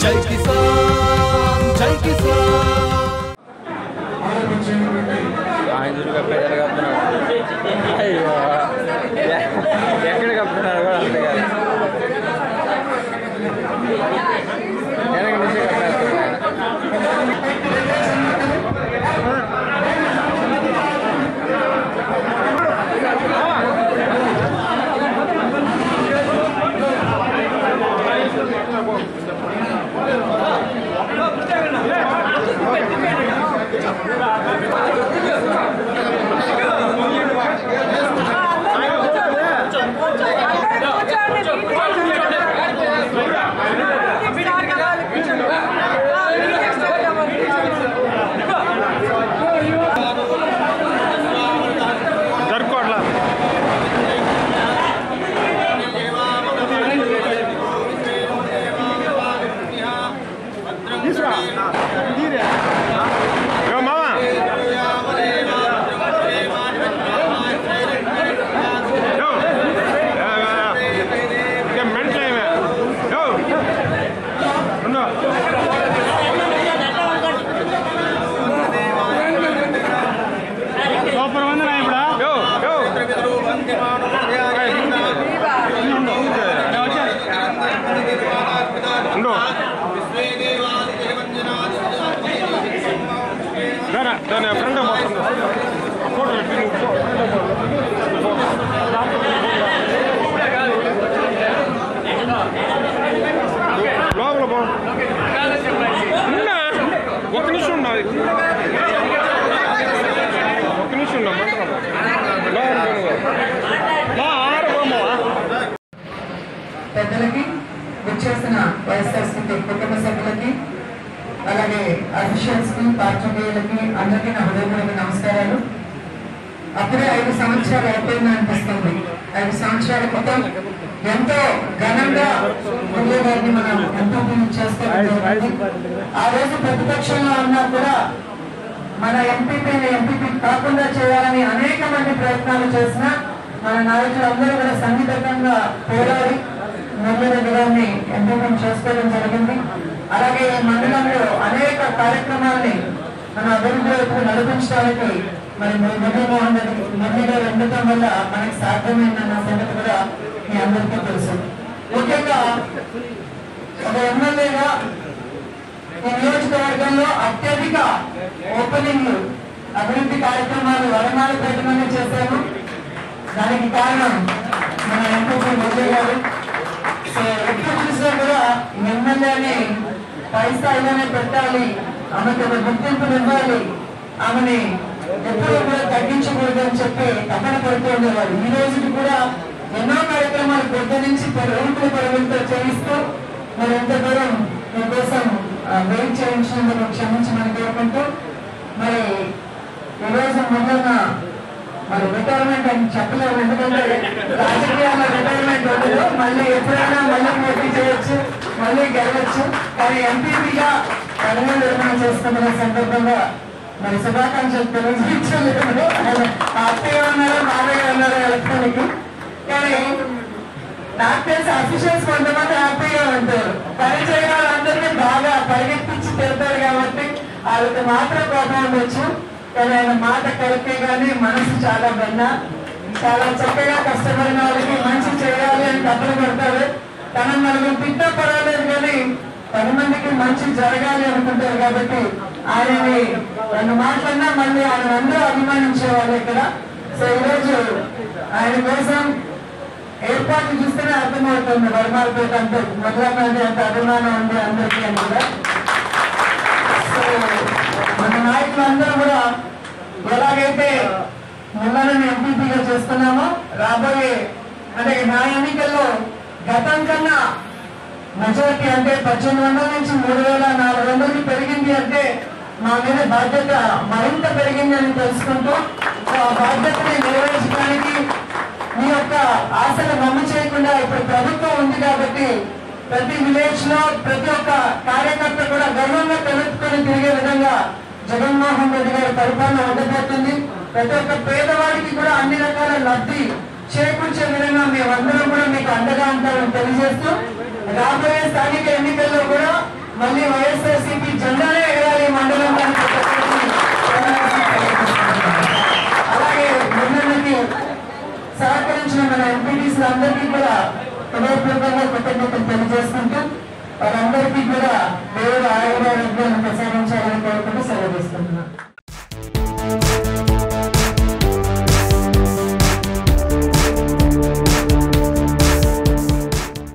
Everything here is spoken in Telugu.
జై కిసాన్ జై కిసాన్ ఆయన చూడు కప్పారు కప్పుతున్నాడు అయ్యో ఎ- ఎక్కడ కప్పుతున్నాడు కూడా అర్థం కాదు వెనక నుంచి కప్పేస్తున్నాడు ఆయన జరుపుకోవట్లా ఏ మామా యో. ఏ, ఏ, ఏ. ఇక మెంటల్ ఏమే? యో. ఉండు. సూపర్ ఉంది నా ఇప్పుడు యో యో ఉండు దాని దాని ఫ్రెండ్ పోతుంది ఫోటో పెట్టి నువ్వు లోపల పో ఉన్నా. ఒక్క నిమిషం ఉన్నది ఒక్క నిమిషం ఉన్నా పెద్దలకి విచ్చేసిన వైఎస్ఆర్సీపీ కుటుంబ సభ్యులకి అలాగే అఫీషియల్స్ కి పాత్రికేయులకి అందరికీ నా హృదయపూర్వక నమస్కారాలు అప్పుడే ఐదు సంవత్సరాలు అయిపోయింది అనిపిస్తుంది ఐదు సంవత్సరాల క్రితం ఎంతో ఘనంగా మురళీ గారిని మనం ఎంతో చేసుకోవాలి ఆ రోజు ప్రతిపక్షంలో ఉన్నా కూడా మన ఎంపీపీని ఎంపీపీ కాకుండా చేయాలని అనేక మంది ప్రయత్నాలు చేసిన మన నాయకులందరూ కూడా సంఘటితంగా పోరాడి మురళీరెడ్డి గారిని ఎంపీపీని చేసుకోవడం జరిగింది అలాగే ఈ మండలంలో అనేక కార్యక్రమాల్ని మన అభివృద్ధి వైపు నడిపించడానికి మరి మురళీమోహన్ రెడ్డి మురళీ గారు ఉండటం వల్ల మనకి సాధ్యమైందన్న సంగతి కూడా మీ అందరికీ తెలుసు ముఖ్యంగా ఒక ఎమ్మెల్యేగా ఈ నియోజకవర్గంలో అత్యధిక ఓపెనింగ్ అభివృద్ధి కార్యక్రమాలు వరణాలు పెట్టమని చేశారు దానికి కారణం మన ఎంపీ విజయ్ గారు సో ఎప్పుడు చూసినా కూడా ఈ ఎమ్మెల్యేని పై స్థాయిలోనే పెట్టాలి ఆమెకు ఒక గుర్తింపుని ఇవ్వాలి ఆమెని ఎప్పుడూ కూడా తగ్గించకూడదని చెప్పి తపన పడుతూ ఉండేవారు ఈ రోజుకి కూడా ఎన్నో కార్యక్రమాలు పొద్దు నుంచి పరుగులు పరుగులతో చేయిస్తూ మరి ఎంత దూరం మీకోసం వెయిట్ చేయించినందుకు క్షమించమని కోరుకుంటూ మరి ఈరోజు మొన్న మరి రిటైర్మెంట్ అని చెప్పలేము ఎందుకంటే రాజకీయాల్లో రిటైర్మెంట్ ఉండదు మళ్ళీ ఎప్పుడైనా మళ్ళీ పోటీ చేయొచ్చు మళ్ళీ గెలవచ్చు కానీ ఎంపీపీగా పదవి నిర్మాణం చేసుకున్న సందర్భంగా మరి శుభాకాంక్షలు తెలియజేయలేదు ఆయన అత్తయ్య ఉన్నారో మామయ్య ఉన్నారో ఎలక్ట్రానిక్ కానీ నాకు తెలిసి అఫీషియల్స్ కొంతమంది హ్యాపీగా ఉంటారు పని చేయడం వాళ్ళందరినీ బాగా పరిగెత్తించి తిడతారు కాబట్టి వాళ్ళకి మాత్రం కోపం ఉండొచ్చు కానీ ఆయన మాట కరెక్టే కానీ మనసు చాలా బెన్న చాలా చక్కగా కష్టపడిన వాళ్ళకి మంచి చేయాలి అని తప్పులు పడతారు తన నలుగురు తిట్టా పర్వాలేదు కానీ పది మందికి మంచి జరగాలి అనుకుంటారు కాబట్టి ఆయనని రెండు మాటలన్నా మళ్ళీ ఆయన అందరూ అభిమానించేవాళ్ళు ఇక్కడ సో ఈరోజు ఆయన కోసం ఏర్పాట్లు చూస్తేనే అర్థమవుతుంది వర్మాలపేట అంటే మొదలైనది అంత అభిమానం ఉంది అందరికీ అని కూడా సో మన నాయకులందరూ కూడా ఎలాగైతే ముళ్ళని ఎంపీపీగా చేస్తున్నామో రాబోయే అంటే నా ఎన్నికల్లో గతం కన్నా మెజారిటీ అంటే పద్దెనిమిది వందల నుంచి మూడు వేల నాలుగు వందలకి పెరిగింది అంటే మా మీద బాధ్యత మరింత పెరిగింది అని తెలుసుకుంటూ సో ఆ బాధ్యతని నెరవేర్చడానికి మీ యొక్క ఆశలు నమ్ము చేయకుండా ఇప్పుడు ప్రభుత్వం ఉంది కాబట్టి ప్రతి విలేజ్ లో ప్రతి ఒక్క కార్యకర్త కూడా గర్వంగా తలెత్తుకొని తిరిగే విధంగా జగన్మోహన్ రెడ్డి గారి పరిపాలన ఉండబోతుంది ప్రతి ఒక్క పేదవాడికి కూడా అన్ని రకాల లబ్ధి చేకూర్చే విధంగా మేమందరం కూడా మీకు అండగా ఉంటామని తెలియజేస్తూ రాబోయే స్థానిక ఎన్నికల్లో కూడా మళ్ళీ వైఎస్ఆర్సీపీ జెండానే ఎగరాలి ఈ మండలం అని ప్రతి ఒక్కరికి తెలియజేస్తున్నాను. అలాగే ముందుకి సహకరించిన మన ఎంపీటీసీలు అందరికీ కూడా హృదయపూర్వకంగా కృతజ్ఞతలు తెలియజేసుకుంటూ వారందరికీ కూడా దేవుడు ఆయుర్వేదాలను